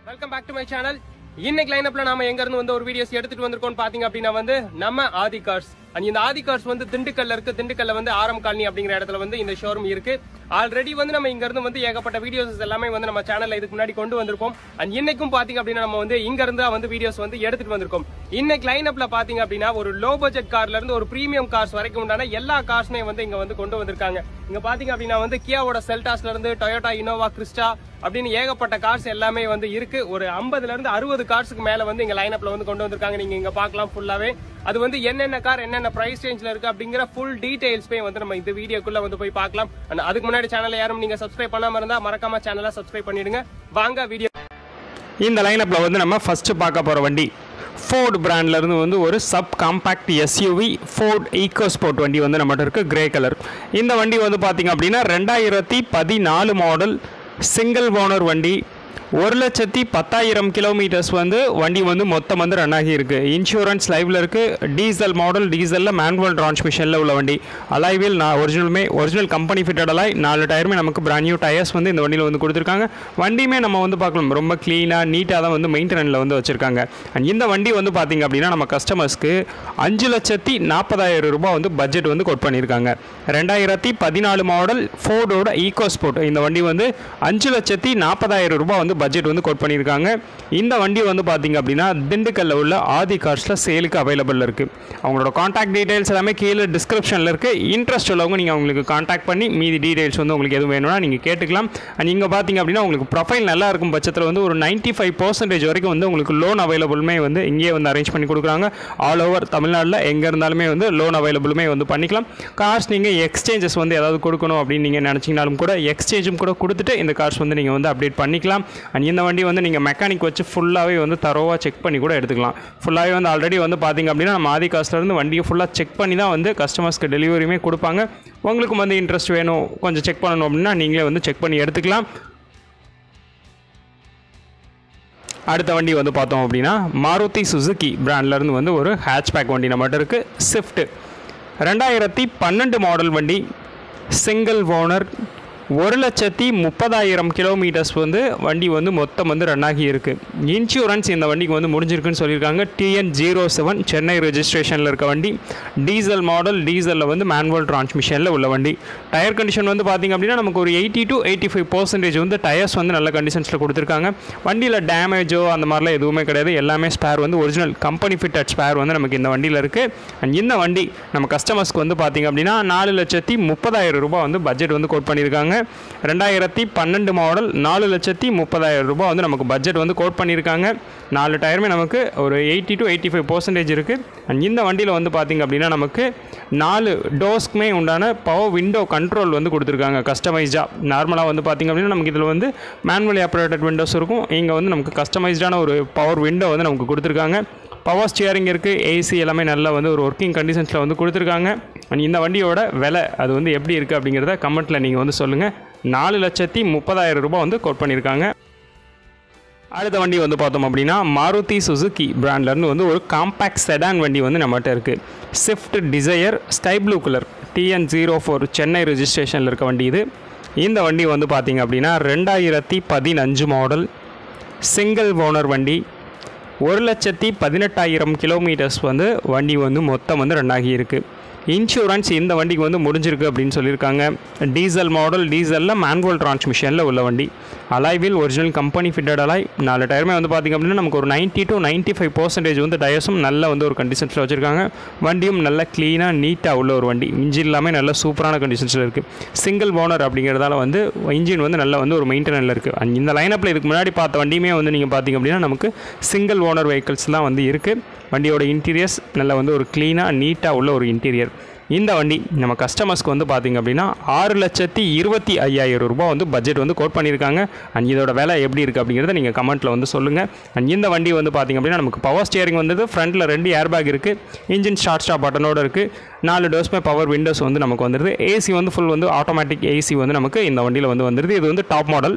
welcome back to my channel இன்னைக்கு லைனப்ல நாம எங்க இருந்து வந்து ஒரு வீடியோஸ் எடுத்துட்டு வந்திருக்கோம் பாத்தீங்க அப்படின்னா வந்து நம்ம ஆதி கார்ஸ் அண்ட் இந்த ஆதி கார்ஸ் வந்து திண்டுக்கல்ல இருக்கு திண்டுக்கல்ல வந்து ஆரம் காலனி அப்படிங்கிற இடத்துல வந்து இந்த ஷோரூம் இருக்கு ஆல்ரெடி வந்து நம்ம இங்க இருந்து வந்து ஏகப்பட்ட வீடியோஸ் எல்லாமே வந்து நம்ம சேனல்ல இதுக்கு முன்னாடி கொண்டு வந்திருக்கோம் அண்ட் இன்னைக்கும் பாத்தீங்க அப்படின்னா நம்ம வந்து இங்க இருந்து வந்து வீடியோஸ் வந்து எடுத்துட்டு வந்திருக்கோம் இன்னைக்கு லைனப்ல பாத்தீங்க அப்படின்னா ஒரு லோ பட்ஜெட் கார்ல இருந்து ஒரு பிரீமியம் கார்ஸ் வரைக்கும் உண்டான எல்லா கார்ஸ்மே வந்து இங்க வந்து கொண்டு வந்திருக்காங்க இங்க பாத்தீங்க அப்படின்னா வந்து கியாவோட செல்டாஸ்ல இருந்து டொயோட்டா இனோவா கிறிஸ்டா அப்படின்னு ஏகப்பட்ட கார்ஸ் எல்லாமே வந்து இருக்கு ஒரு 50 இருந்து அறுபது கார்ஸுக்கு மேல வந்து இங்க லைனப்ல வந்து கொண்டு வந்திருக்காங்க நீங்க இங்க பார்க்கலாம் ஃபுல்லாவே அது வந்து என்னென்ன கார் என்னென்ன பிரைஸ் ரேஞ்ச்ல இருக்கு அப்படிங்கிற ஃபுல் டீடைல்ஸ்மே வந்து நம்ம இந்த வீடியோக்குள்ள வந்து போய் பார்க்கலாம் And அதுக்கு முன்னாடி சேனலை யாரும் நீங்க சப்ஸ்கிரைப் பண்ணாம இருந்தா மறக்காம சேனலை சப்ஸ்கிரைப் பண்ணிடுங்க வாங்க வீடியோ இந்த லைனப்பில் வந்து நம்ம ஃபஸ்ட்டு பார்க்க போகிற வண்டி ஃபோர்ட் பிராண்ட்லேருந்து வந்து ஒரு sub compact SUV Ford EcoSport வண்டி வந்து நம்மகிட்ட இருக்குது கிரே கலர் இந்த வண்டி வந்து பார்த்திங்க அப்படின்னா ரெண்டாயிரத்தி பதினாலு மாடல் சிங்கிள் ஓனர் வண்டி ஒரு லட்சத்தி பத்தாயிரம் கிலோமீட்டர்ஸ் வந்து வண்டி வந்து மொத்தம் வந்து ரன் ஆகி இருக்கு இன்சூரன்ஸ் லைவ்ல இருக்கு டீசல் மாடல் டீசலில் மேனுவல் டிரான்ஸ்மிஷனில் உள்ள வண்டி அலைவில் நான் ஒரிஜினலுமே ஒரிஜினல் கம்பெனி ஃபிட்டட் அலாய் நாலு டயருமே நமக்கு பிராண்ட் நியூ டயர்ஸ் வந்து இந்த வண்டியில் வந்து கொடுத்துருக்காங்க வண்டியுமே நம்ம வந்து பார்க்கலாம் ரொம்ப க்ளீனாக நீட்டாக தான் வந்து மெயின்டெனன்ஸில் வந்து வச்சுருக்காங்க அண்ட் இந்த வண்டி வந்து பார்த்திங்க அப்படின்னா நம்ம கஸ்டமர்ஸ்க்கு அஞ்சு லட்சத்தி நாற்பதாயிரம் ரூபாய் வந்து பட்ஜெட் வந்து கொட் பண்ணியிருக்காங்க ரெண்டாயிரத்தி பதினாலு மாடல் ஃபோர்டோட ஈகோ ஸ்போர்ட் இந்த வண்டி வந்து அஞ்சு லட்சத்தி நாற்பதாயிரம் ரூபாய் வந்து பட்ஜெட் வந்து கொட் பண்ணியிருக்காங்க இந்த வண்டி வந்து பார்த்திங்க அப்படின்னா திண்டுக்கல்ல உள்ள ஆதி கார்ஸில் சேலுக்கு அவைலபிள் இருக்குது அவங்களோட காண்டாக்ட் டீடைல்ஸ் எல்லாமே கீழே டிஸ்கிரிப்ஷனில் இருக்குது இன்ட்ரெஸ்ட் உள்ளவங்க நீங்கள் அவங்களுக்கு காண்டாக்ட் பண்ணி மீதி டீடைல்ஸ் வந்து உங்களுக்கு எதுவும் வேணும்னா நீங்கள் கேட்டுக்கலாம் அண்ட் இங்கே பார்த்தீங்க அப்படின்னா உங்களுக்கு ப்ரொஃபைல் நல்லா இருக்கும் பட்சத்தில் வந்து ஒரு 95% ஃபைவ் பர்சன்டேஜ் வரைக்கும் வந்து உங்களுக்கு லோன் அவைலபிளுமே வந்து இங்கேயே வந்து அரேஞ்ச் பண்ணி கொடுக்குறாங்க ஆல் ஓவர் தமிழ்நாட்டில் எங்கே இருந்தாலுமே வந்து லோன் அவைலபிளுமே வந்து பண்ணிக்கலாம் கார்ஸ் நீங்கள் எக்ஸ்சேஞ்சஸ் வந்து ஏதாவது கொடுக்கணும் அப்படின்னு நீங்கள் நினச்சிங்கனாலும் கூட எக்ஸ்சேஞ்சும் கூட கொடுத்துட்டு இந்த கார்ஸ் வந்து நீங்கள் வந்து அப்டேட் பண்ணிக்கலாம் அண்ட் இந்த வண்டி வந்து நீங்கள் மெக்கானிக் வச்சு ஃபுல்லாகவே வந்து தரோவாக செக் பண்ணி கூட எடுத்துக்கலாம் ஃபுல்லாகவே வந்து ஆல்ரெடி வந்து பார்த்தீங்க அப்படின்னா நம்ம ஆதி காஸ்ட்லேருந்து வண்டியை ஃபுல்லாக செக் பண்ணி தான் வந்து கஸ்டமர்ஸ்க்கு டெலிவரியுமே கொடுப்பாங்க உங்களுக்கும் வந்து இன்ட்ரெஸ்ட் வேணும் கொஞ்சம் செக் பண்ணணும் அப்படின்னா நீங்களே வந்து செக் பண்ணி எடுத்துக்கலாம் அடுத்த வண்டி வந்து பார்த்தோம் அப்படின்னா மாருதி சுசுகி பிராண்ட்லேருந்து வந்து ஒரு ஹேட்ச்பேக் வண்டி நம்மகிட்ட இருக்குது ஸ்விஃப்ட் ரெண்டாயிரத்தி பன்னெண்டு மாடல் வண்டி சிங்கிள் ஓனர் ஒரு லட்சத்தி முப்பதாயிரம் கிலோமீட்டர்ஸ் வந்து வண்டி வந்து மொத்தம் வந்து ரன் ஆகி இருக்கு இன்சூரன்ஸ் இந்த வண்டிக்கு வந்து முடிஞ்சிருக்குன்னு சொல்லியிருக்காங்க டிஎன் ஜீரோ செவன் சென்னை ரெஜிஸ்ட்ரேஷனில் இருக்க வண்டி டீசல் மாடல் டீசலில் வந்து மேனுவல் டிரான்ஸ்மிஷனில் உள்ள வண்டி டயர் கண்டிஷன் வந்து பார்த்திங்க அப்படின்னா நமக்கு ஒரு eighty to eighty five percentage வந்து டயர்ஸ் வந்து நல்ல கண்டிஷன்ஸில் கொடுத்துருக்காங்க வண்டியில் டேமேஜோ அந்த மாதிரிலாம் எதுவுமே கிடையாது எல்லாமே ஸ்பேர் வந்து ஒரிஜினல் கம்பெனி ஃபிட்டட் ஸ்பேர் வந்து நமக்கு இந்த வண்டியில் இருக்குது அண்ட் இந்த வண்டி நம்ம கஸ்டமர்ஸ்க்கு வந்து பார்த்திங்க அப்படின்னா நாலு லட்சத்தி முப்பதாயிரம் ரூபாய் வந்து பட்ஜெட் வந்து கோட் பண்ணியிருக்காங்க ரெண்டாயிரத்தி பன்னெண்டு மாடல் நாலு லட்சத்தி முப்பதாயிரம் ரூபாய் வந்து நமக்கு பட்ஜெட் வந்து கோட் பண்ணியிருக்காங்க நாலு டயருமே நமக்கு ஒரு eighty to eighty five percentage இருக்குது அண்ட் இந்த வண்டியில் வந்து பார்த்திங்க அப்படின்னா நமக்கு நாலு டோஸ்க்குமே உண்டான பவர் விண்டோ கண்ட்ரோல் வந்து கொடுத்துருக்காங்க கஸ்டமைஸ்டாக நார்மலாக வந்து பார்த்திங்க அப்படின்னா நமக்கு இதில் வந்து மேனுவலி ஆப்ரேட்டட் விண்டோஸ் இருக்கும் இங்கே வந்து நமக்கு கஸ்டமைஸ்டான ஒரு பவர் விண்டோ வந்து நமக்கு கொடுத்துருக்காங்க பவர் ஸ்டியரிங் இருக்குது ஏசி எல்லாமே நல்லா வந்து ஒரு ஒர்க்கிங் கண்டிஷன்ஸில் வந்து கொடுத்துருக்காங்க அண்ட் இந்த வண்டியோட விலை அது வந்து எப்படி இருக்குது அப்படிங்கிறத கமெண்ட்டில் நீங்கள் வந்து சொல்லுங்கள் நாலு லட்சத்தி முப்பதாயிரம் ரூபாய் வந்து கோட் பண்ணியிருக்காங்க அடுத்த வண்டி வந்து பார்த்தோம் அப்படின்னா மாருதி சுசுகி பிராண்ட்லேருந்து வந்து ஒரு காம்பேக்ட் செடான் வண்டி வந்து நம்மகிட்ட இருக்குது Swift Dzire sky blue colour TN zero four Chennai ரெஜிஸ்ட்ரேஷனில் இருக்க வண்டி இது இந்த வண்டி வந்து பார்த்திங்க அப்படின்னா ரெண்டாயிரத்தி பதினஞ்சு மாடல் சிங்கிள் ஓனர் வண்டி ஒரு லட்சத்தி பதினெட்டாயிரம் கிலோமீட்டர்ஸ் வந்து வண்டி வந்து மொத்தம் வந்து ரன் ஆகி இருக்குது இன்சூரன்ஸ் இந்த வண்டிக்கு வந்து முடிஞ்சிருக்கு அப்படின்னு சொல்லியிருக்காங்க டீசல் மாடல் டீசலில் மேனுவல் டிரான்ஸ்மிஷனில் உள்ள வண்டி அலாய்வில் ஒரிஜினல் கம்பெனி ஃபிட்டட் அலாய் நாலு டயருமே வந்து பார்த்திங்க அப்படின்னா நமக்கு ஒரு ninety to ninety five percentage வந்து டயர்ஸும் நல்ல வந்து ஒரு கண்டிஷன்ஸில் வச்சுருக்காங்க வண்டியும் நல்ல க்ளீனாக நீட்டாக உள்ள ஒரு வண்டி இன்ஜின் எல்லாமே நல்ல சூப்பரான கண்டிஷன்ஸில் இருக்குது சிங்கிள் ஓனர் அப்படிங்கிறதால வந்து இன்ஜின் வந்து நல்ல வந்து ஒரு மெயின்டெனனில் இருக்குது அண்ட் இந்த லைனப்பில் இதுக்கு முன்னாடி பார்த்த வண்டியுமே வந்து நீங்கள் பார்த்திங்க அப்படின்னா நமக்கு சிங்கிள் ஓனர் வெஹிக்கிள்ஸ்லாம் வந்து இருக்குது வண்டியோட இன்டீரியர்ஸ் நல்ல வந்து ஒரு க்ளீனாக நீட்டாக உள்ள ஒரு இன்டீரியர் இந்த வண்டி நம்ம கஸ்டமர்ஸ்க்கு வந்து பார்த்திங்க அப்படின்னா ஆறு லட்சத்தி இருபத்தி ஐயாயிரம் ரூபாய் வந்து பட்ஜெட் வந்து கோட் பண்ணியிருக்காங்க அண்ட் இதோட விலை எப்படி இருக்குது அப்படிங்கிறத நீங்கள் கமெண்ட்டில் வந்து சொல்லுங்கள் அண்ட் இந்த வண்டி வந்து பார்த்திங்க அப்படின்னா நமக்கு பவர் ஸ்டியரிங் வந்தது ஃப்ரண்ட்டில் ரெண்டு ஏர் பேக் இருக்குது இன்ஜின் ஸ்டார்ட் ஸ்டாப் பட்டனோட இருக்குது நாலு டோஸ்மே பவர் விண்டோஸ் வந்து நமக்கு வந்துடுது ஏசி வந்து ஃபுல் வந்து ஆட்டோமேட்டிக் ஏசி வந்து நமக்கு இந்த வண்டியில் வந்து வந்துடுது இது வந்து டாப் மாடல்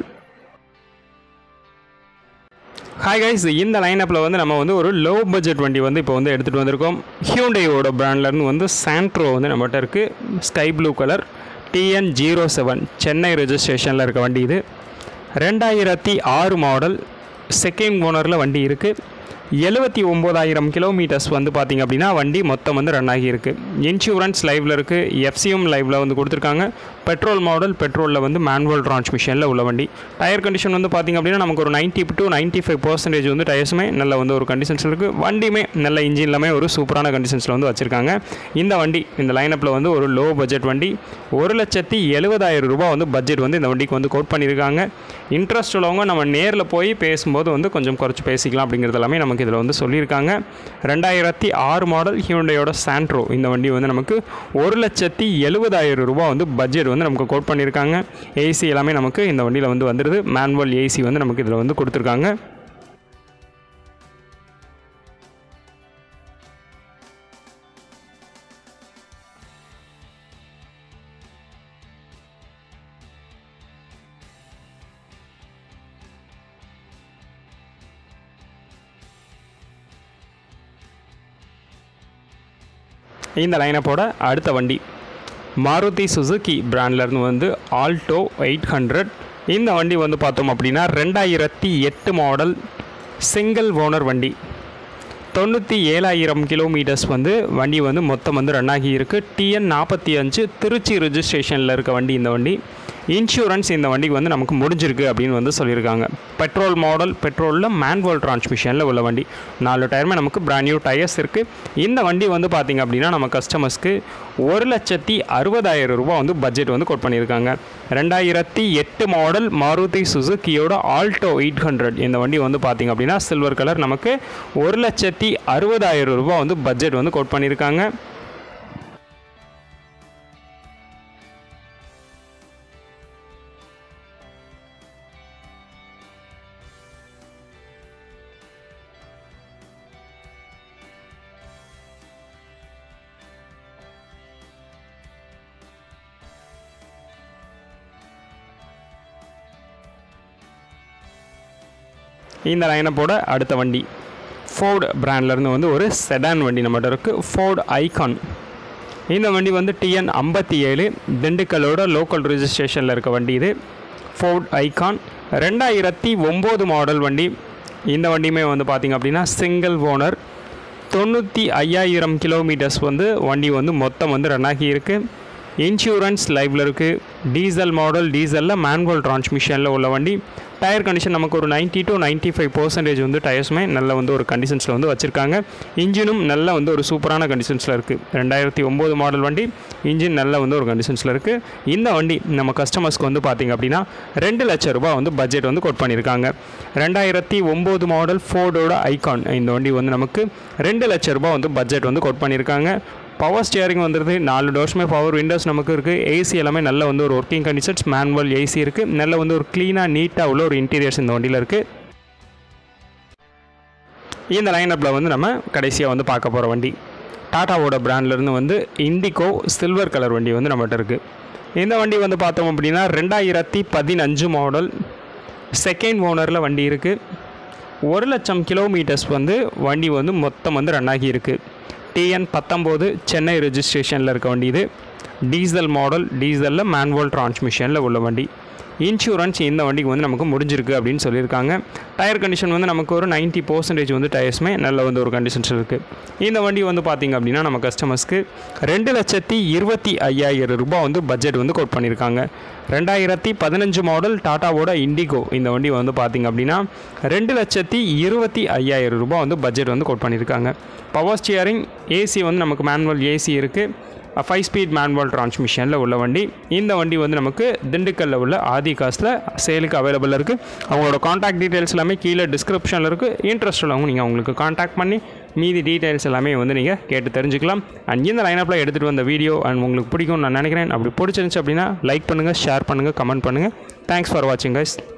ஹாய் கைஸ் இந்த லைனப்பில் வந்து நம்ம வந்து ஒரு லோ பட்ஜெட் வண்டி வந்து இப்போ வந்து எடுத்துகிட்டு வந்திருக்கோம் ஹியூண்டையோட பிராண்ட்லேருந்து வந்து சாண்ட்ரோ வந்து நம்மகிட்ட இருக்குது sky blue colour TN zero seven Chennai ரெஜிஸ்ட்ரேஷனில் இருக்க வண்டி இது ரெண்டாயிரத்தி ஆறு மாடல் செகண்ட் ஓனரில் வண்டி இருக்குது எழுபத்தி ஒம்போதாயிரம் கிலோமீட்டர்ஸ் வந்து பார்த்திங்க அப்படின்னா வண்டி மொத்தம் வந்து ரன் ஆகியிருக்கு இன்சூரன்ஸ் லைவில் இருக்குது எஃப்சிஎம் லைவில் வந்து கொடுத்துருக்காங்க பெட்ரோல் மாடல் பெட்ரோலில் வந்து மேனுவல் டிரான்ஸ்மிஷனில் உள்ள வண்டி டயர் கண்டிஷன் வந்து பார்த்திங்க அப்படின்னா நமக்கு ஒரு ninety to ninety five percentage வந்து டயர்ஸுமே நல்ல வந்து ஒரு கண்டிஷன்ஸ் இருக்குது வண்டியுமே நல்ல இன்ஜின் எல்லாமே ஒரு சூப்பரான கண்டிஷன்ஸில் வந்து வச்சுருக்காங்க இந்த வண்டி இந்த லைனப்பில் வந்து ஒரு லோ பட்ஜெட் வண்டி ஒரு லட்சத்தி எழுபதாயிரம் ரூபாய் வந்து பட்ஜெட் வந்து இந்த வண்டிக்கு வந்து கோட் பண்ணியிருக்காங்க இன்ட்ரெஸ்ட் உள்ளவங்க நம்ம நேரில் போய் பேசும்போது வந்து கொஞ்சம் குறைச்சி பேசிக்கலாம் அப்படிங்கிறது எல்லாமே நமக்கு இதில் வந்து சொல்லியிருக்காங்க ரெண்டாயிரத்தி ஆறு மாடல் ஹியூண்டையோட சாண்ட்ரோ இந்த வண்டி வந்து நமக்கு ஒரு லட்சத்தி எழுபதாயிரம் ரூபாய் வந்து பட்ஜெட் வந்து நமக்கு கோட் பண்ணியிருக்காங்க ஏசி எல்லாமே நமக்கு இந்த வண்டியில் வந்து வந்துடுது மேனுவல் ஏசி வந்து நமக்கு இதில் வந்து கொடுத்துருக்காங்க இந்த லைனப்போட அடுத்த வண்டி மாருதி சுசுகி பிராண்ட்லேருந்து வந்து ஆல்டோ எயிட் ஹண்ட்ரட் இந்த வண்டி வந்து பார்த்தோம் அப்படின்னா ரெண்டாயிரத்தி எட்டு மாடல் சிங்கிள் ஓனர் வண்டி தொண்ணூற்றி ஏழாயிரம் கிலோமீட்டர்ஸ் வந்து வண்டி வந்து மொத்தம் வந்து ரன் ஆகி இருக்குது டிஎன் நாற்பத்தி அஞ்சு திருச்சி ரிஜிஸ்ட்ரேஷனில் இருக்க வண்டி இந்த வண்டி இன்சூரன்ஸ் இந்த வண்டிக்கு வந்து நமக்கு முடிஞ்சிருக்கு அப்படின்னு வந்து சொல்லியிருக்காங்க பெட்ரோல் மாடல் பெட்ரோலில் மேனுவல் டிரான்ஸ்மிஷனில் உள்ள வண்டி நாலு டயருமே நமக்கு பிராண்ட் நியூ டயர்ஸ் இருக்குது இந்த வண்டி வந்து பார்த்திங்க அப்படின்னா நம்ம கஸ்டமர்ஸ்க்கு ஒரு லட்சத்தி அறுபதாயிரம் ரூபாய் வந்து பட்ஜெட் வந்து கோட் பண்ணியிருக்காங்க ரெண்டாயிரத்தி எட்டு மாடல் மாருதி சுசுக்கியோட ஆல்டோ எயிட் ஹண்ட்ரட் இந்த வண்டி வந்து பார்த்திங்க அப்படின்னா சில்வர் கலர் நமக்கு ஒரு லட்சத்தி அறுபதாயிரம் ரூபாய் வந்து பட்ஜெட் வந்து கோட் பண்ணியிருக்காங்க இந்த லைனப்போட அடுத்த வண்டி ஃபோர்டு பிராண்ட்லேருந்து வந்து ஒரு செடான் வண்டி நம்மகிட்ட இருக்குது ஃபோர்டு ஐகான் இந்த வண்டி வந்து டிஎன் ஐம்பத்தி ஏழு திண்டுக்கல்லோட லோக்கல் ரிஜிஸ்ட்ரேஷனில் இருக்க வண்டி இது ஃபோர்ட் ஐகான் ரெண்டாயிரத்தி ஒம்பது மாடல் வண்டி இந்த வண்டியுமே வந்து பார்த்திங்க அப்படின்னா சிங்கிள் ஓனர் தொண்ணூற்றி ஐயாயிரம் கிலோமீட்டர்ஸ் வந்து வண்டி வந்து மொத்தம் வந்து ரன் ஆகி இருக்குது இன்சூரன்ஸ் லைவில் இருக்குது டீசல் மாடல் டீசலில் மேனுவல் டிரான்ஸ்மிஷனில் உள்ள வண்டி டயர் கண்டிஷன் நமக்கு ஒரு 90 டு 95% ஃபைவ் பர்சன்டேஜ் வந்து டயர்ஸுமே நல்ல வந்து ஒரு கண்டிஷன்ஸில் வந்து வச்சுருக்காங்க இன்ஜினும் நல்ல வந்து ஒரு சூப்பரான கண்டிஷன்ஸில் இருக்குது ரெண்டாயிரத்தி ஒம்பது மாடல் வண்டி இன்ஜின் நல்ல வந்து ஒரு கண்டிஷன்ஸில் இருக்குது இந்த வண்டி நம்ம கஸ்டமர்ஸ்க்கு வந்து பார்த்திங்க அப்படின்னா ரெண்டு லட்ச ரூபாய் வந்து பட்ஜெட் வந்து கோட் பண்ணியிருக்காங்க ரெண்டாயிரத்தி ஒம்பது மாடல் ஃபோர்டோட ஐகான் இந்த வண்டி வந்து நமக்கு ரெண்டு லட்ச ரூபாய் வந்து பட்ஜெட் வந்து கோட் பண்ணியிருக்காங்க பவர் ஸ்டியரிங் வந்துருது நாலு டோர்ஸுமே பவர் விண்டோஸ் நமக்கு இருக்குது ஏசி எல்லாமே நல்ல வந்து ஒரு ஒர்க்கிங் கண்டிஷன்ஸ் மேனுவல் ஏசி இருக்குது நல்ல வந்து ஒரு க்ளீனாக நீட்டாக உள்ள ஒரு இன்டீரியர்ஸ் இந்த வண்டியில் இருக்குது இந்த லைனப்பில் வந்து நம்ம கடைசியாக வந்து பார்க்க போகிற வண்டி டாட்டாவோட பிராண்ட்லேருந்து வந்து இண்டிகோ சில்வர் கலர் வண்டி வந்து நம்மகிட்ட இருக்குது இந்த வண்டி வந்து பார்த்தோம் அப்படின்னா ரெண்டாயிரத்தி பதினஞ்சு மாடல் செகண்ட் ஓனரில் வண்டி இருக்குது ஒரு லட்சம் கிலோமீட்டர்ஸ் வந்து வண்டி வந்து மொத்தம் வந்து ரன் ஆகி இருக்குது டிஎன் பத்தொம்போது சென்னை ரெஜிஸ்ட்ரேஷனில் இருக்க வண்டி இது டீசல் மாடல் டீசலில் மேனுவல் டிரான்ஸ்மிஷனில் உள்ள வண்டி இன்சூரன்ஸ் இந்த வண்டிக்கு வந்து நமக்கு முடிஞ்சிருக்கு அப்படின்னு சொல்லியிருக்காங்க டயர் கண்டிஷன் வந்து நமக்கு ஒரு 90% பர்சன்டேஜ் வந்து டயர்ஸுமே நல்ல வந்து ஒரு கண்டிஷன்ஸ் இருக்குது இந்த வண்டி வந்து பார்த்திங்க அப்படின்னா நம்ம கஸ்டமர்ஸ்க்கு ரெண்டு லட்சத்தி இருபத்தி ஐயாயிரம் ரூபாய் வந்து பட்ஜெட் வந்து கோட் பண்ணியிருக்காங்க ரெண்டாயிரத்தி பதினஞ்சு மாடல் டாட்டாவோட இண்டிகோ இந்த வண்டி வந்து பார்த்திங்க அப்படின்னா ரெண்டு லட்சத்தி இருபத்தி ஐயாயிரம் ரூபாய் வந்து பட்ஜெட் வந்து கோட் பண்ணியிருக்காங்க பவர் ஸ்டியரிங் ஏசி வந்து நமக்கு மேனுவல் ஏசி இருக்குது ஃபைவ் ஸ்பீட் மேனுவல் டிரான்ஸ்மிஷனில் உள்ள வண்டி இந்த வண்டி வந்து நமக்கு திண்டுக்கல்லில் உள்ள ஆதி காசில் சேலுக்கு அவைலபிள் இருக்குது அவங்களோட காண்டாக்ட் டீட்டெயில்ஸ் எல்லாமே கீழே டிஸ்கிரிப்ஷனில் இருக்குது இன்ட்ரெஸ்ட் உள்ளவங்க நீங்கள் அவங்களுக்கு காண்டாக்ட் பண்ணி மீதி டீட்டெயில்ஸ் எல்லாமே வந்து நீங்கள் கேட்டு தெரிஞ்சுக்கலாம் அண்ட் இந்த லைனப்பில் எடுத்துகிட்டு வந்த வீடியோ அண்ட் உங்களுக்கு பிடிக்கும்னு நான் நினைக்கிறேன் அப்படி பிடிச்சிருந்துச்சு அப்படின்னா லைக் பண்ணுங்கள் ஷேர் பண்ணுங்கள் கமெண்ட் பண்ணுங்கள் தேங்க்ஸ் ஃபார் வாட்சிங் கைஸ்